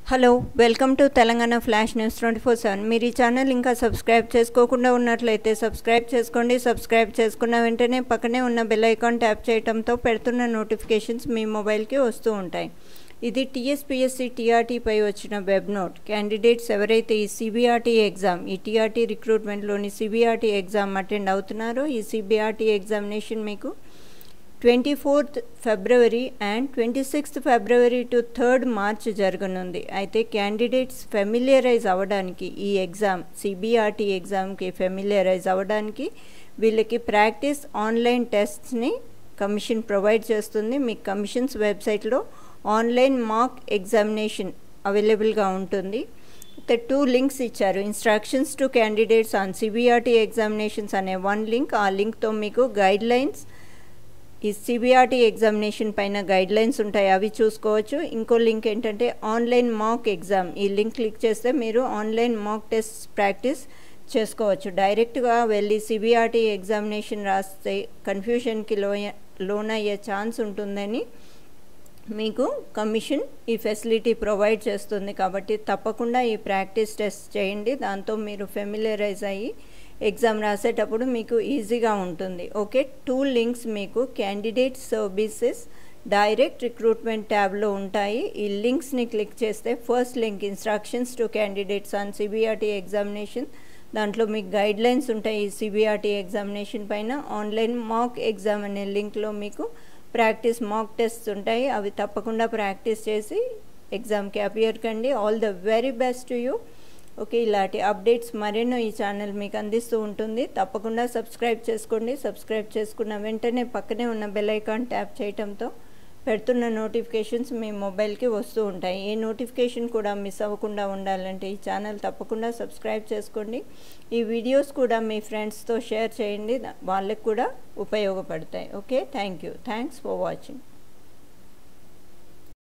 hello welcome to Telangana flash news twenty four seven మీరు ఈ channel ఇంకా సబ్స్క్రైబ్ చేసుకోకుండా ఉన్నట్లయితే సబ్స్క్రైబ్ చేసుకోండి సబ్స్క్రైబ్ చేసుకున్న వెంటనే పక్కనే ఉన్న బెల్ ఐకాన్ ట్యాప్ చేయడంతో పెడుతున్న నోటిఫికేషన్స్ మీ మొబైల్కి వస్తూ ఉంటాయి ఇది టీఎస్పీఎస్సీ టీఆర్టీపై వచ్చిన వెబ్ నోట్ క్యాండిడేట్స్ ఎవరైతే ఈ సిబిఆర్టీ ఎగ్జామ్ ఈ టీఆర్టీ రిక్రూట్మెంట్లోని సిబిఆర్టీ ఎగ్జామ్ అటెండ్ అవుతున్నారో ఈ సిబిఆర్టీ ఎగ్జామినేషన్ మీకు twenty fourth February and twenty sixth February to third March జరగనుంది అయితే క్యాండిడేట్స్ ఫెమిలియరైజ్ అవ్వడానికి ఈ ఎగ్జామ్ సిబిఆర్టీ ఎగ్జామ్కి ఫెమిలియరైజ్ అవ్వడానికి వీళ్ళకి ప్రాక్టీస్ ఆన్లైన్ టెస్ట్ని కమిషన్ ప్రొవైడ్ చేస్తుంది మీకు కమిషన్స్ వెబ్సైట్లో ఆన్లైన్ మాక్ ఎగ్జామినేషన్ అవైలబుల్గా ఉంటుంది అయితే టూ లింక్స్ ఇచ్చారు instructions to candidates on CBRT examinations అనే వన్ లింక్ ఆ లింక్తో మీకు గైడ్ లైన్స్ ఈ సిబిఆర్టీ ఎగ్జామినేషన్ పైన గైడ్ లైన్స్ ఉంటాయి అవి చూసుకోవచ్చు ఇంకో లింక్ ఏంటంటే ఆన్లైన్ మాక్ ఎగ్జామ్ ఈ లింక్ క్లిక్ చేస్తే మీరు ఆన్లైన్ మాక్ టెస్ట్ ప్రాక్టీస్ చేసుకోవచ్చు డైరెక్ట్గా వెళ్ళి సిబిఆర్టీ ఎగ్జామినేషన్ రాస్తే కన్ఫ్యూషన్కి లోయ లోనయ్యే ఛాన్స్ ఉంటుందని మీకు కమిషన్ ఈ ఫెసిలిటీ ప్రొవైడ్ చేస్తుంది కాబట్టి తప్పకుండా ఈ ప్రాక్టీస్ టెస్ట్ చేయండి దాంతో మీరు ఫెమిలియరైజ్ అయ్యి ఎగ్జామ్ రాసేటప్పుడు మీకు ఈజీగా ఉంటుంది ఓకే టూ లింక్స్ మీకు క్యాండిడేట్ సర్వీసెస్ డైరెక్ట్ రిక్రూట్మెంట్ ట్యాబ్లో ఉంటాయి ఈ లింక్స్ని క్లిక్ చేస్తే first link instructions to candidates on CBRT examination దాంట్లో మీకు గైడ్ లైన్స్ ఉంటాయి ఈ సిబిఆర్టీ ఎగ్జామినేషన్ పైన ఆన్లైన్ మాక్ ఎగ్జామ్ అనే లింక్లో మీకు ప్రాక్టీస్ మాక్ టెస్ట్ ఉంటాయి అవి తప్పకుండా ప్రాక్టీస్ చేసి ఎగ్జామ్కి అపియర్ కండి all the very best to you okay ఇలాంటి అప్డేట్స్ మరెన్నో ఈ ఛానల్ మీకు అందిస్తూ ఉంటుంది తప్పకుండా సబ్స్క్రైబ్ చేసుకోండి సబ్స్క్రైబ్ చేసుకున్న వెంటనే పక్కనే ఉన్న బెల్ ఐకాన్ ట్యాప్ చేయడంతో పెడుతున్న నోటిఫికేషన్స్ మీ మొబైల్కి వస్తూ ఉంటాయి ఏ నోటిఫికేషన్ కూడా మిస్ అవ్వకుండా ఉండాలంటే ఈ ఛానల్ తప్పకుండా సబ్స్క్రైబ్ చేసుకోండి ఈ వీడియోస్ కూడా మీ ఫ్రెండ్స్తో షేర్ చేయండి వాళ్ళకి కూడా ఉపయోగపడతాయి okay thank you thanks for watching